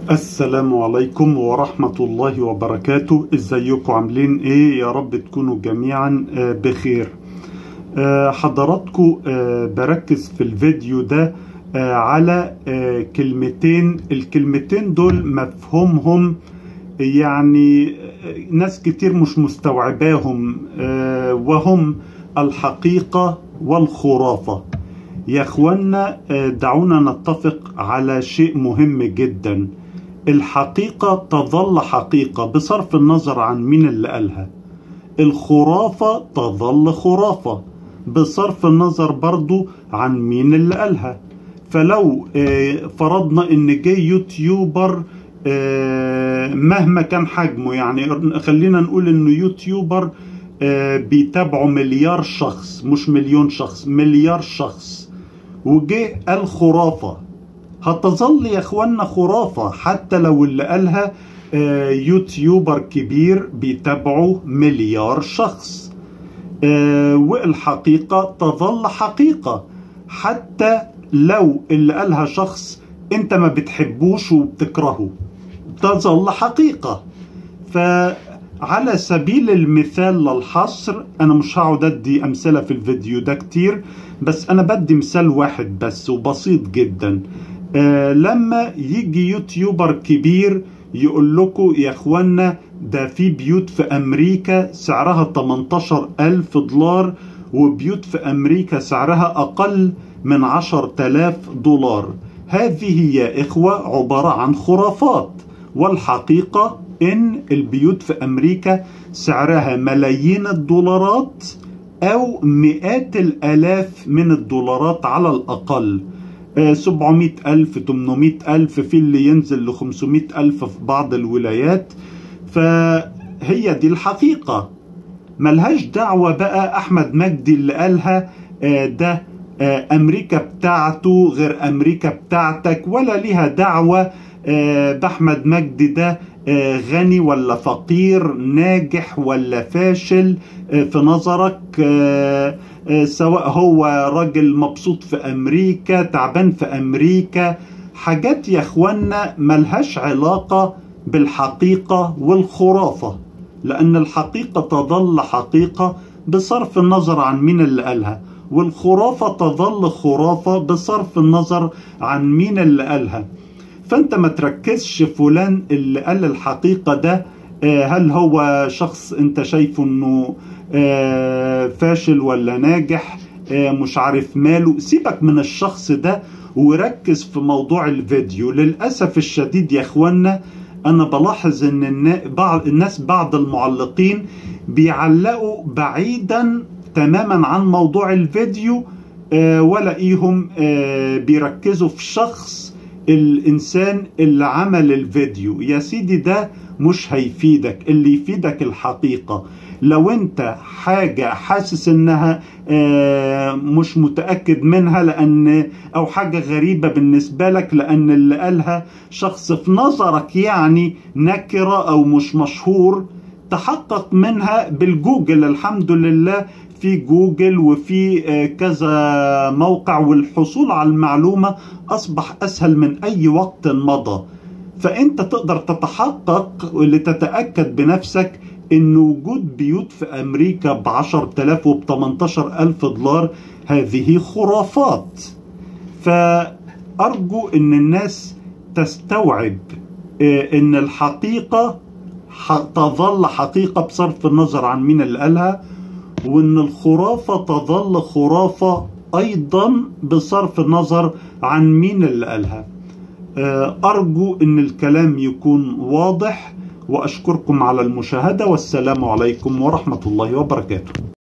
السلام عليكم ورحمة الله وبركاته ازيكم عاملين ايه يا رب تكونوا جميعا آه، بخير آه، حضراتكم آه، بركز في الفيديو ده آه، على آه، كلمتين الكلمتين دول مفهومهم يعني آه، ناس كتير مش مستوعباهم آه، وهم الحقيقة والخرافة يا اخوانا آه، دعونا نتفق على شيء مهم جدا الحقيقة تظل حقيقة بصرف النظر عن مين اللي قالها الخرافة تظل خرافة بصرف النظر برضو عن مين اللي قالها فلو آه، فرضنا ان جاي يوتيوبر آه، مهما كان حجمه يعني خلينا نقول انه يوتيوبر آه، بيتابعه مليار شخص مش مليون شخص مليار شخص وجه قال خرافة هتظل يا اخوانا خرافة حتى لو اللي قالها آه، يوتيوبر كبير بيتابعه مليار شخص آه، والحقيقة تظل حقيقة حتى لو اللي قالها شخص انت ما بتحبوش وبتكرهه تظل حقيقة فعلى سبيل المثال للحصر انا مش هقعد ادي امثله في الفيديو ده كتير بس انا بدي مثال واحد بس وبسيط جدا آه لما يجي يوتيوبر كبير يقول لكم يا اخوانا ده في بيوت في امريكا سعرها 18 الف دولار وبيوت في امريكا سعرها اقل من 10000 دولار هذه يا اخوة عبارة عن خرافات والحقيقة ان البيوت في امريكا سعرها ملايين الدولارات او مئات الالاف من الدولارات على الاقل آه، 700 ألف 800 ألف في اللي ينزل ل 500 ألف في بعض الولايات فهي دي الحقيقة ملهاش دعوة بقى أحمد مجدي اللي قالها آه، ده آه، أمريكا بتاعته غير أمريكا بتاعتك ولا ليها دعوة آه، بأحمد مجدي ده آه، غني ولا فقير ناجح ولا فاشل آه، في نظرك آه، آه، سواء هو راجل مبسوط في أمريكا تعبان في أمريكا حاجات يا اخوانا ملهاش علاقة بالحقيقة والخرافة لأن الحقيقة تظل حقيقة بصرف النظر عن مين اللي قالها والخرافة تظل خرافة بصرف النظر عن مين اللي قالها فأنت ما تركزش فلان اللي قال الحقيقة ده آه، هل هو شخص أنت شايفه أنه آه، فاشل ولا ناجح آه، مش عارف ماله سيبك من الشخص ده وركز في موضوع الفيديو للأسف الشديد يا اخوانا انا بلاحظ ان النا- بعض الناس بعض المعلقين بيعلقوا بعيدا تماما عن موضوع الفيديو آه، ولاقيهم آه، بيركزوا في شخص الانسان اللي عمل الفيديو يا سيدي ده مش هيفيدك اللي يفيدك الحقيقة لو انت حاجة حاسس انها آه، مش متأكد منها لان او حاجة غريبة بالنسبة لك لان اللي قالها شخص في نظرك يعني نكرة او مش مشهور تحقق منها بالجوجل الحمد لله في جوجل وفي آه، كذا موقع والحصول على المعلومة أصبح أسهل من أي وقت مضى فأنت تقدر تتحقق لتتأكد بنفسك إن وجود بيوت في أمريكا ب 10000 وب 18000 دولار هذه خرافات فأرجو إن الناس تستوعب آه، إن الحقيقة ح- تظل حقيقة بصرف النظر عن مين اللي قالها وإن الخرافة تظل خرافة أيضا بصرف النظر عن مين اللي قالها آه، أرجو إن الكلام يكون واضح وأشكركم على المشاهدة والسلام عليكم ورحمة الله وبركاته